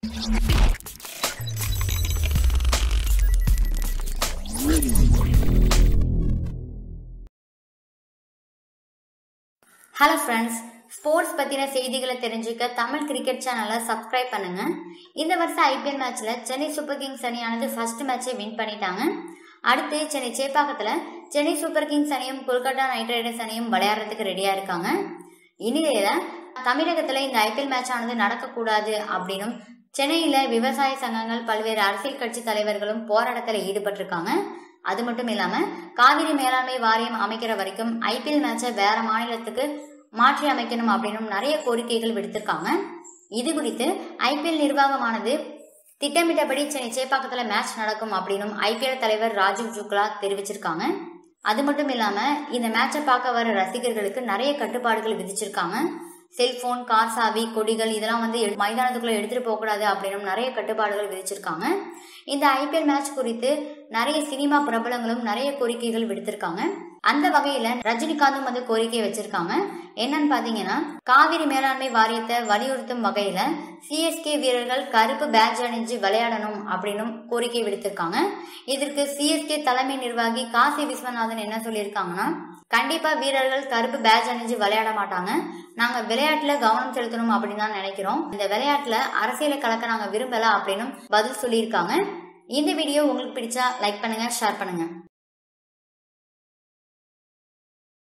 hello friends sports பற்றின செய்திகளை தெரிஞ்சுக்க தமிழ் கிரிக்கெட் சேனலை சப்ஸ்கிரைப் பண்ணுங்க இந்த வருஷம் ஐபிஎல் மேட்ச்சில் சென்னை சூப்பர் கிங்ஸ் அணியானது ஃபர்ஸ்ட் மேட்சை வின் பண்ணிட்டாங்க அடுத்து சென்னை சேப்பாக்கத்தில் சென்னை சூப்பர் கிங்ஸ் அணியும் கொல்கத்தா நைட் ரைடர்ஸ் அணியும் விளையாடுறதுக்கு ரெடியாக இருக்காங்க இந்நிலையில் தமிழகத்தில் இந்த ஐபிஎல் மேட்ச் ஆனது நடக்கக்கூடாது அப்படின்னும் சென்னையில் விவசாய சங்கங்கள் பல்வேறு அரசியல் கட்சி தலைவர்களும் போராட்டத்தில் ஈடுபட்டிருக்காங்க அது மட்டும் இல்லாம காவிரி மேலாண்மை வாரியம் அமைக்கிற வரைக்கும் ஐபிஎல் மேட்சை வேற மாநிலத்துக்கு மாற்றி அமைக்கணும் அப்படின்னு நிறைய கோரிக்கைகள் விடுத்திருக்காங்க இது குறித்து ஐபிஎல் நிர்வாகமானது திட்டமிட்டபடி சென்னை சேப்பாக்கத்துல மேட்ச் நடக்கும் அப்படின்னும் ஐபிஎல் தலைவர் ராஜீவ் ஜுக்லா தெரிவிச்சிருக்காங்க அது மட்டும் இல்லாம இந்த மேட்சை பார்க்க வர ரசிகர்களுக்கு நிறைய கட்டுப்பாடுகள் விதிச்சிருக்காங்க செல்போன் கார் சாவி கொடிகள் இதெல்லாம் வந்து எடு- மைதானத்துக்குள்ள எடுத்துட்டு போக கூடாது அப்படின்னு நிறைய கட்டுப்பாடுகள் விதிச்சிருக்காங்க இந்த ஐபிஎல் மேட்ச் குறித்து நிறைய சினிமா பிரபலங்களும் நிறைய கோரிக்கைகள் விடுத்திருக்காங்க அந்த வகையில ரஜினிகாந்தும் வந்து கோரிக்கை வச்சிருக்காங்க என்னன்னு பாத்தீங்கன்னா காவிரி மேலாண்மை வாரியத்தை வலியுறுத்தும் வகையில சிஎஸ்கே வீரர்கள் கருப்பு பேட்ஜ் அணிஞ்சு விளையாடணும் அப்படின்னும் கோரிக்கை விடுத்திருக்காங்க இதற்கு சிஎஸ்கே தலைமை நிர்வாகி காசி விஸ்வநாதன் என்ன சொல்லியிருக்காங்கன்னா கண்டிப்பா வீரர்கள் கருப்பு பேட்ஜ் அணிஞ்சு விளையாட மாட்டாங்க நாங்க விளையாட்டுல கவனம் செலுத்தணும் அப்படின்னு தான் நினைக்கிறோம் இந்த விளையாட்டுல அரசியலை கலக்க நாங்க விரும்பல அப்படின்னு பதில் சொல்லியிருக்காங்க இந்த வீடியோ உங்களுக்கு பிடிச்சா லைக் பண்ணுங்க ஷேர் பண்ணுங்க